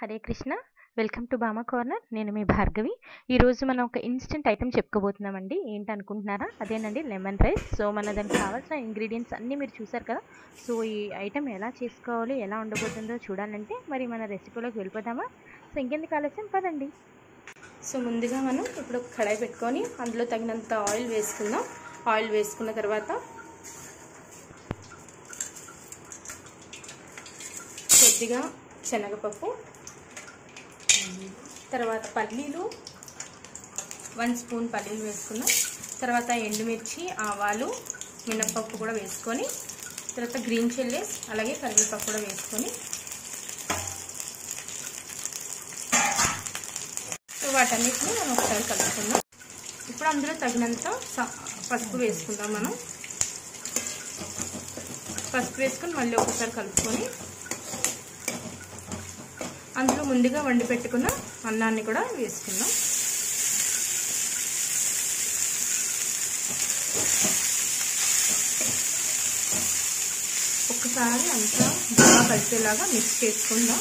Hare Krishna welcome to Bama corner నేను మీ భార్గవి ఈరోజు మనం ఒక ఇన్స్టెంట్ ఐటెం చెప్పుకోబోతున్నామండి ఏంటనుకుంటున్నారా అదేనండి లెమన్ రైస్ సో మన దానికి కావాల్సిన ఇంగ్రీడియంట్స్ అన్నీ మీరు చూసారు కదా సో ఈ ఐటెం ఎలా చేసుకోవాలి ఎలా ఉండబోతుందో చూడాలంటే మరి మన రెసిపీలోకి వెళ్ళిపోదామా సో ఇంకెందుకు ఆలస్యం పదండి సో ముందుగా మనం ఇప్పుడు ఒక కడాయి పెట్టుకొని అందులో తగినంత ఆయిల్ వేసుకుందాం ఆయిల్ వేసుకున్న తర్వాత కొద్దిగా శనగపప్పు తర్వాత పల్లీలు వన్ స్పూన్ పల్లీలు వేసుకున్నాం తర్వాత ఎండుమిర్చి ఆవాలు మినప్పప్పు కూడా వేసుకొని తర్వాత గ్రీన్ చిల్లీస్ అలాగే కరివేపాకు కూడా వేసుకొని సో వాటన్నిటిని మనం ఒకసారి కలుపుకుందాం ఇప్పుడు అందులో తగినంత పసుపు వేసుకుందాం మనం పసుపు వేసుకొని మళ్ళీ ఒకసారి కలుపుకొని అందులో ముందుగా వండి పెట్టుకున్న అన్నాన్ని కూడా వేసుకుందాం ఒకసారి అంతా బాగా కలిసేలాగా మిక్స్ చేసుకుందాం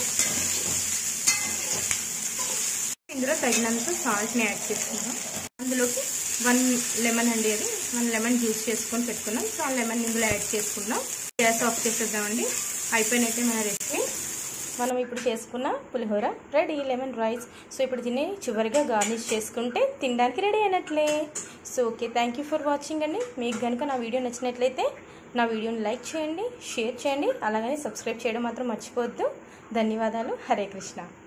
ఇందులో తగినంత సాల్ట్ని యాడ్ చేసుకుందాం అందులోకి వన్ లెమన్ అండి అది వన్ లెమన్ జ్యూస్ చేసుకొని పెట్టుకున్నాం సో ఆ లెమన్ ఇందులో యాడ్ చేసుకుందాం గ్యాస్ ఆఫ్ చేసేద్దామండి అయిపోయినైతే మన రెసిపీ మనం ఇప్పుడు చేసుకున్న pulihora ready lemon rice so ఇప్పుడు దీన్ని చివరిగా గార్నిష్ చేసుకుంటే తినడానికి రెడీ అయినట్లే so okay thank you for watching అండి మీకు కనుక నా వీడియో నచ్చినట్లయితే నా వీడియోని లైక్ చేయండి షేర్ చేయండి అలాగనే సబ్స్క్రైబ్ చేయడం మాత్రం మర్చిపోవద్దు ధన్యవాదాలు హరే కృష్ణ